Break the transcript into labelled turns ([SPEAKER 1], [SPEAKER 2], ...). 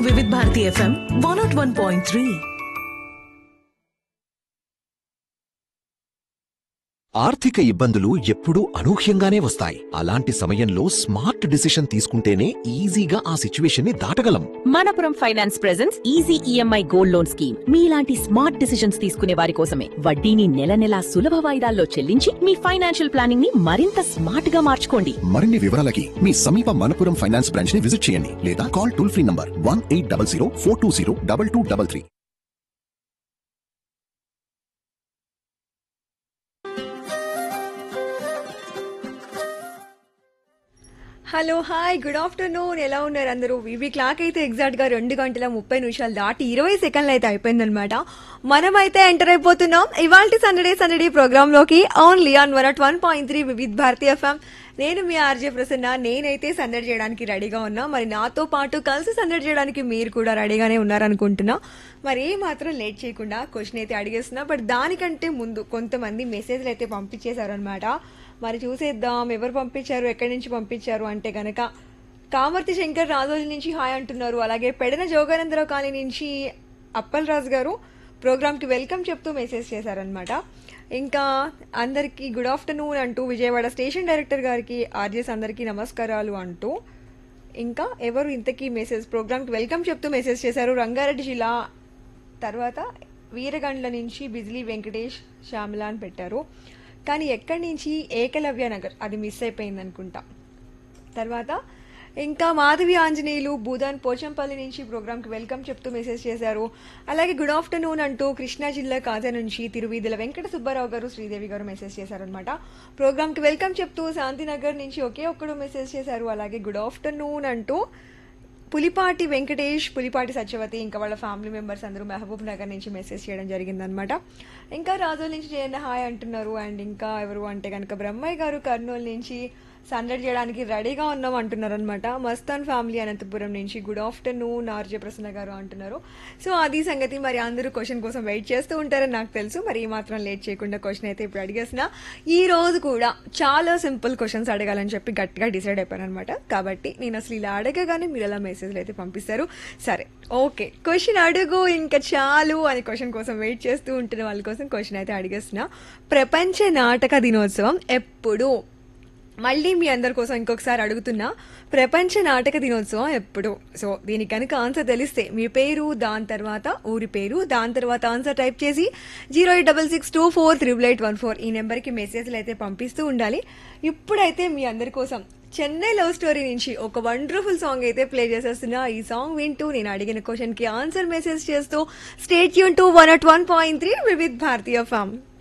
[SPEAKER 1] Vividh Bharati FM one naught one point three
[SPEAKER 2] ఆర్థిక ఇబ్బందులు ఎప్పుడూ అనూహ్యంగానే వస్తాయి అలాంటి సమయంలో స్మార్ట్ డిసిషన్ తీసుకుంటేనే ఈజీగా ఆ సిచ్యువేషన్ ని దాటగలం
[SPEAKER 3] Manappuram finance presence easy EMI gold loan scheme మీలాంటి స్మార్ట్ డిసిషన్స్ తీసుకునే వారి కోసమే వడ్డీని నెల నెలా సులభ వాయిదాల్లో చెల్లించి మీ ఫైనాన్షియల్ ప్లానింగ్ ని మరింత స్మార్ట్ గా మార్చుకోండి
[SPEAKER 2] మరిన్ని వివరాలకి మీ సమీప మనపురం ఫైనాన్స్ బ్రాంచ్ ని విజిట్ చేయండి లేదా call toll free number one eight double zero four two zero double two double three
[SPEAKER 4] hello hi good afternoon ఎలా ఉన్నారు అందరూ వివి క్లాక్ అయితే ఎగ్జాక్ట్ గా రెండు గంటల ముప్పై నిమిషాలు దాటి ఇరవై సెకండ్లు అయితే అయిపోయిందనమాట మనమైతే ఎంటర్ అయిపోతున్నాం ఇవాళ సండడే సండడే ప్రోగ్రామ్ లోకి only on one at one point three Vividh Bharatiya FM నేను మీ ఆర్జే ప్రసన్న నేనైతే సందడి చేయడానికి రెడీగా ఉన్నా మరి నాతో పాటు కలిసి సందడి చేయడానికి మీరు కూడా రెడీగానే ఉన్నారనుకుంటున్నా మరి ఏ మాత్రం లేట్ చేయకుండా క్వశ్చన్ అయితే అడిగేస్తున్నా బట్ దానికంటే ముందు కొంతమంది మెసేజ్లు అయితే పంపించేశారనమాట మరి చూసేద్దాం ఎవరు పంపించారు ఎక్కడి నుంచి పంపించారు అంటే గనక కామర్తి శంకర్ రాజోలి నుంచి హాయ్ అంటున్నారు అలాగే పెడన జోగానందరావు కాలనీ నుంచి అప్పల్ రాజు గారు ప్రోగ్రామ్కి వెల్కమ్ చెప్తూ మెసేజ్ చేశారనమాట ఇంకా అందరికీ గుడ్ ఆఫ్టర్నూన్ అంటూ విజయవాడ స్టేషన్ డైరెక్టర్ గారికి ఆర్జెస్ అందరికీ నమస్కారాలు అంటూ ఇంకా ఎవరు ఇంతకీ మెసేజ్ ప్రోగ్రామ్కి వెల్కమ్ చెప్తూ మెసేజ్ చేశారు రంగారెడ్డి జిల్లా తర్వాత వీరగండ్ల నుంచి బిజ్లీ వెంకటేష్ శ్యామల అని పెట్టారు కానీ ఎక్కడి నుంచి ఏకలవ్య నగర్ అది మిస్ అయిపోయింది అనుకుంటా తర్వాత ఇంకా మాధవి ఆంజనేయులు భూదాన్ పోచంపల్లి నుంచి ప్రోగ్రామ్కి వెల్కమ్ చెప్తూ మెసేజ్ చేశారు అలాగే గుడ్ ఆఫ్టర్నూన్ అంటూ కృష్ణా జిల్లా కాజా నుంచి తిరువీధుల వెంకట సుబ్బారావు గారు శ్రీదేవి గారు మెసేజ్ చేశారనమాట ప్రోగ్రామ్కి వెల్కమ్ చెప్తూ శాంతినగర్ నుంచి ఒకే ఒక్కడు మెసేజ్ చేశారు అలాగే గుడ్ ఆఫ్టర్నూన్ అంటూ పులిపాటి వెంకటేష్ పులిపాటి సత్యవతి ఇంకా వాళ్ళ ఫ్యామిలీ మెంబర్స్ అందరూ మహబూబ్ నగర్ నుంచి మెసేజ్ చేయడం జరిగిందనమాట ఇంకా రాజోల్ నుంచి జయన్న హాయ్ అంటున్నారు అండ్ ఇంకా ఎవరు అంటే కనుక బ్రహ్మయ్య గారు కర్నూలు నుంచి సందడి చేయడానికి రెడీగా ఉన్నాం అంటున్నారు అనమాట మస్తాన్ ఫ్యామిలీ అనంతపురం నుంచి గుడ్ ఆఫ్టర్నూన్ ఆర్జే ప్రసన్న గారు అంటున్నారు సో అది సంగతి మరి అందరూ క్వశ్చన్ కోసం వెయిట్ చేస్తూ ఉంటారని నాకు తెలుసు మరి ఈ మాత్రం లేట్ చేయకుండా క్వశ్చన్ అయితే ఇప్పుడు అడిగేసిన ఈ రోజు కూడా చాలా సింపుల్ క్వశ్చన్స్ అడగాలని చెప్పి గట్టిగా డిసైడ్ అయిపోయాను అనమాట కాబట్టి నేను అసలు ఇలా అడగగానే మీరు అలా మెసేజ్లు అయితే పంపిస్తారు సరే ఓకే క్వశ్చన్ అడుగు ఇంకా చాలు అని క్వశ్చన్ కోసం వెయిట్ చేస్తూ ఉంటున్న వాళ్ళ కోసం క్వశ్చన్ అయితే అడిగేస్తున్నా ప్రపంచ నాటక దినోత్సవం ఎప్పుడు మళ్ళీ మీ అందరి కోసం ఇంకొకసారి అడుగుతున్నా ప్రపంచ నాటక దినోత్సవం ఎప్పుడు సో దీనికి కనుక ఆన్సర్ తెలిస్తే మీ పేరు దాని తర్వాత ఊరి పేరు దాని తర్వాత ఆన్సర్ టైప్ చేసి zero eight double six two four triple eight one four ఈ నెంబర్కి మెసేజ్లు అయితే పంపిస్తూ ఉండాలి ఇప్పుడైతే మీ అందరి కోసం చెన్నై లవ్ స్టోరీ నుంచి ఒక వండర్ఫుల్ సాంగ్ అయితే ప్లే చేసేస్తున్నా ఈ సాంగ్ వింటూ నేను అడిగిన క్వశ్చన్కి ఆన్సర్ మెసేజ్ చేస్తూ స్టేట్ యూన్ to one at one point three Vividh Bharatiya form